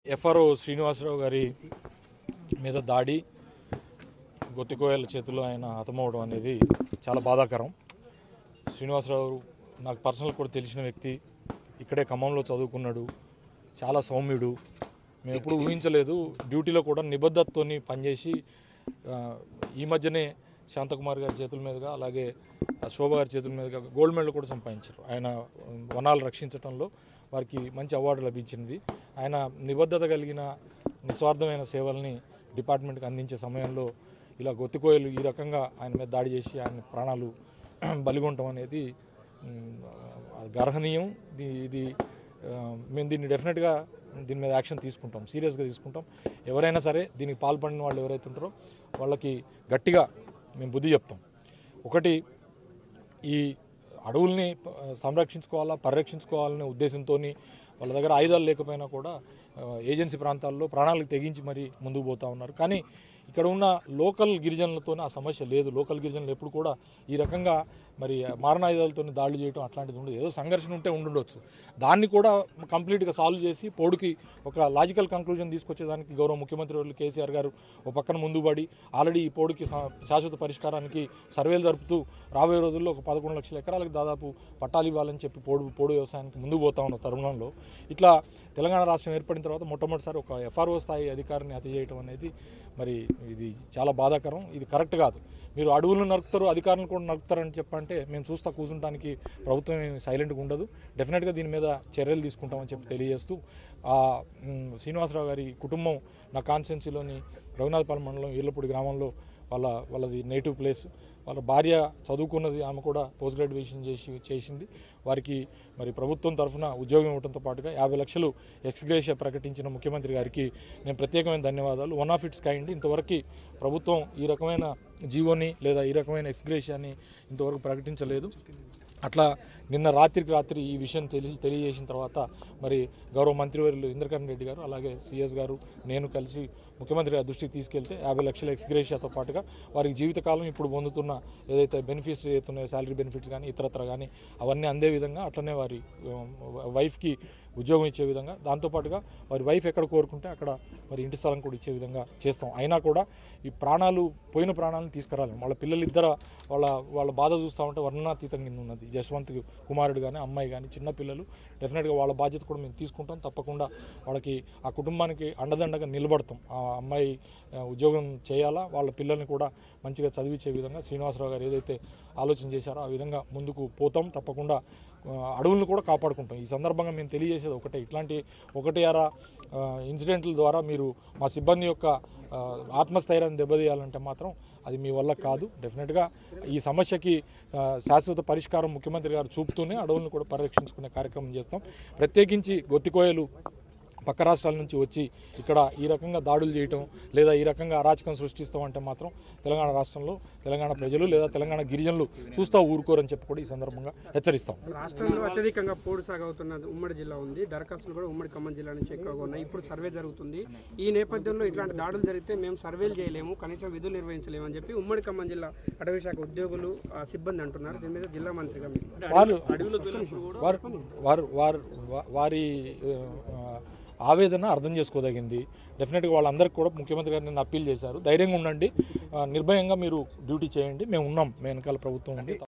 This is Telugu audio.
ఎఫ్ఆర్ఓ శ్రీనివాసరావు గారి మీద దాడి గొత్తికోయల చేతిలో ఆయన హతమవడం అనేది చాలా బాధాకరం శ్రీనివాసరావు నాకు పర్సనల్ కూడా తెలిసిన వ్యక్తి ఇక్కడే ఖమ్మంలో చదువుకున్నాడు చాలా సౌమ్యుడు మేము ఎప్పుడు ఊహించలేదు డ్యూటీలో కూడా నిబద్ధతతోని పనిచేసి ఆ, ఈ మధ్యనే శాంతకుమార్ గారి చేతుల మీదుగా అలాగే ఆ శోభ గారి చేతుల మీదుగా గోల్డ్ మెడల్ కూడా సంపాదించారు ఆయన వనాలు రక్షించడంలో వారికి మంచి అవార్డు లభించింది ఆయన నిబద్ధత కలిగిన నిస్వార్థమైన సేవల్ని డిపార్ట్మెంట్కి అందించే సమయంలో ఇలా గొత్తికోయలు ఈ రకంగా ఆయన మీద దాడి చేసి ఆయన ప్రాణాలు బలిగొనటం అనేది ఉమ్, అది గర్హనీయం ఇది ఇది ఆ, మేము దీన్ని డెఫినెట్గా దీని మీద యాక్షన్ తీసుకుంటాం సీరియస్గా తీసుకుంటాం ఎవరైనా సరే దీనికి పాల్పడిన వాళ్ళు ఎవరైతే ఉంటారో వాళ్ళకి గట్టిగా మేము బుద్ధి చెప్తాం ఒకటి ఈ అడవుల్ని ప- సంరక్షించుకోవాలా పరిరక్షించుకోవాలనే ఉద్దేశంతో వాళ్ళ దగ్గర ఆయుధాలు లేకపోయినా కూడా ఆ, ఏజెన్సీ ప్రాంతాల్లో ప్రాణాలకు తెగించి మరీ ముందుకు పోతా ఉన్నారు కానీ ఇక్కడ ఉన్న లోకల్ గిరిజనులతో ఆ సమస్య లేదు లోకల్ గిరిజనులు ఎప్పుడు కూడా ఈ రకంగా మరి మారణాయుధాలతో దాడులు చేయడం అట్లాంటిది ఉండదు ఏదో సంఘర్షణ ఉంటే ఉండుండొచ్చు దాన్ని కూడా కంప్లీట్గా సాల్వ్ చేసి పోడుకి ఒక లాజికల్ కంక్లూజన్ తీసుకొచ్చేదానికి గౌరవ ముఖ్యమంత్రి వర్యులు కేసీఆర్ గారు ఒక పక్కన ముందు పడి ఆల్రెడీ ఈ పోడుకి శా- శాశ్వత పరిష్కారానికి సర్వేలు జరుపుతూ రాబోయే రోజుల్లో ఒక పదకొండు లక్షల ఎకరాలకు దాదాపు పట్టాలు ఇవ్వాలని చెప్పి పోడు పోడు వ్యవసాయానికి ముందుకు పోతా ఉన్న తరుణంలో ఇట్లా తెలంగాణ రాష్ట్రం ఏర్పడిన తర్వాత మొట్టమొదటిసారి ఒక ఎఫ్ఆర్ఓ స్థాయి అధికారిని హత్య చేయడం అనేది మరి ఇది చాలా బాధాకరం ఇది కరెక్ట్ కాదు మీరు అడవులను నరుకుతారు అధికారులను కూడా నరుకుతారని చెప్పంటే మేము చూస్తా కూర్చుంటానికి ప్రభుత్వం ఏమీ సైలెంట్గా ఉండదు డెఫినెట్గా దీని మీద చర్యలు తీసుకుంటామని చెప్పి తెలియజేస్తూ ఆ, మ్, శ్రీనివాసరావు గారి కుటుంబం నా కాన్స్టెన్సీలోని రఘునాథపాలెం మండలం ఈర్లపూడి గ్రామంలో వాళ్ళ వాళ్ళది నేటివ్ ప్లేస్ వాళ్ళ భార్య చదువుకున్నది ఆమె కూడా పోస్ట్ గ్రాడ్యుయేషన్ చేసి చేసింది వారికి మరి ప్రభుత్వం తరఫున ఉద్యోగం ఇవ్వడంతో పాటుగా యాభై లక్షలు ఎక్స్గ్రేషియా ప్రకటించిన ముఖ్యమంత్రి గారికి నేను ప్రత్యేకమైన ధన్యవాదాలు వన్ ఆఫ్ ఇట్స్ కైండ్ ఇంతవరకు ప్రభుత్వం ఈ రకమైన జీవోని లేదా ఈ రకమైన ఎక్స్గ్రేషియాని ఇంతవరకు ప్రకటించలేదు అట్లా నిన్న రాత్రికి రాత్రి ఈ విషయం తెలిసి తెలియజేసిన తర్వాత మరి గౌరవ మంత్రివర్యులు ఇంద్రకరణ్ రెడ్డి గారు అలాగే సిఎస్ గారు నేను కలిసి ముఖ్యమంత్రి గారి దృష్టికి తీసుకెళ్తే యాభై లక్షల ఎక్స్గ్రేషియాతో పాటుగా వారికి జీవితకాలం ఇప్పుడు పొందుతున్న ఏదైతే బెనిఫిట్స్ ఏతున్నాయో శాలరీ బెనిఫిట్స్ కానీ ఇతరత్ర కానీ అవన్నీ అందే విధంగా అట్లనే వారి వైఫ్కి ఉద్యోగం ఇచ్చే విధంగా దాంతోపాటుగా వారి వైఫ్ ఎక్కడ కోరుకుంటే అక్కడ మరి ఇంటి స్థలం కూడా ఇచ్చే విధంగా చేస్తాం అయినా కూడా ఈ ప్రాణాలు పోయిన ప్రాణాలను తీసుకురాలి వాళ్ళ పిల్లలు ఇద్దరు వాళ్ళ వాళ్ళ బాధ చూస్తూ ఉంటే వర్ణనాతీతం కింద ఉన్నది జస్వంత్ కుమారుడు కానీ అమ్మాయి కానీ చిన్న పిల్లలు డెఫినెట్గా వాళ్ళ బాధ్యత కూడా మేము తీసుకుంటాం తప్పకుండా వాళ్ళకి ఆ కుటుంబానికి అండదండగా నిలబడతాం ఆ అమ్మాయి ఆ, ఉద్యోగం చేయాలా వాళ్ళ పిల్లల్ని కూడా మంచిగా చదివించే విధంగా శ్రీనివాసరావు గారు ఏదైతే ఆలోచన చేశారో ఆ విధంగా ముందుకు పోతాం తప్పకుండా ఆ, అడవులను కూడా కాపాడుకుంటాం ఈ సందర్భంగా మేము తెలియజేసేది ఒకటే ఇట్లాంటి ఒకటి అరా ఇన్సిడెంట్ల ద్వారా మీరు మా సిబ్బంది యొక్క ఆ, ఆత్మస్థైర్యాన్ని దెబ్బతీయాలంటే మాత్రం అది మీ వల్ల కాదు డెఫినెట్గా ఈ సమస్యకి ఆ, శాశ్వత పరిష్కారం ముఖ్యమంత్రి గారు చూపుతూనే అడవులను కూడా పరిరక్షించుకునే కార్యక్రమం చేస్తాం ప్రత్యేకించి గొత్తికోయలు పక్క రాష్ట్రాల నుంచి వచ్చి ఇక్కడ ఈ రకంగా దాడులు చేయటం లేదా ఈ రకంగా అరాచకం సృష్టిస్తాం అంటే మాత్రం తెలంగాణ రాష్ట్రంలో తెలంగాణ ప్రజలు లేదా తెలంగాణ గిరిజనులు చూస్తా ఊరుకోరని చెప్పి కూడా ఈ సందర్భంగా హెచ్చరిస్తాం రాష్ట్రంలో అత్యధికంగా పోడు సాగు అవుతున్న ఉమ్మడి జిల్లా ఉంది దరఖాస్తులు కూడా ఉమ్మడి ఖమ్మం జిల్లా నుంచి ఎక్కువగా ఉన్నాయి ఇప్పుడు సర్వే జరుగుతుంది ఈ నేపథ్యంలో ఇట్లాంటి దాడులు జరిగితే మేము సర్వేలు చేయలేము కనీసం విధులు నిర్వహించలేము అని చెప్పి ఉమ్మడి ఖమ్మం జిల్లా అటవీ శాఖ ఉద్యోగులు ఆ, సిబ్బంది అంటున్నారు దీని మీద జిల్లా మంత్రిగా మీరు వారు వారు వారు వారు వా- వారి ఆ, ఆవేదన అర్థం చేసుకోదగింది డెఫినెట్గా వాళ్ళందరికీ కూడా ముఖ్యమంత్రి గారు నిన్న అప్పీల్ చేశారు ధైర్యంగా ఉండండి ఆ, నిర్భయంగా మీరు డ్యూటీ చేయండి మేము ఉన్నాం మేము వెనకాల ప్రభుత్వం ఉంది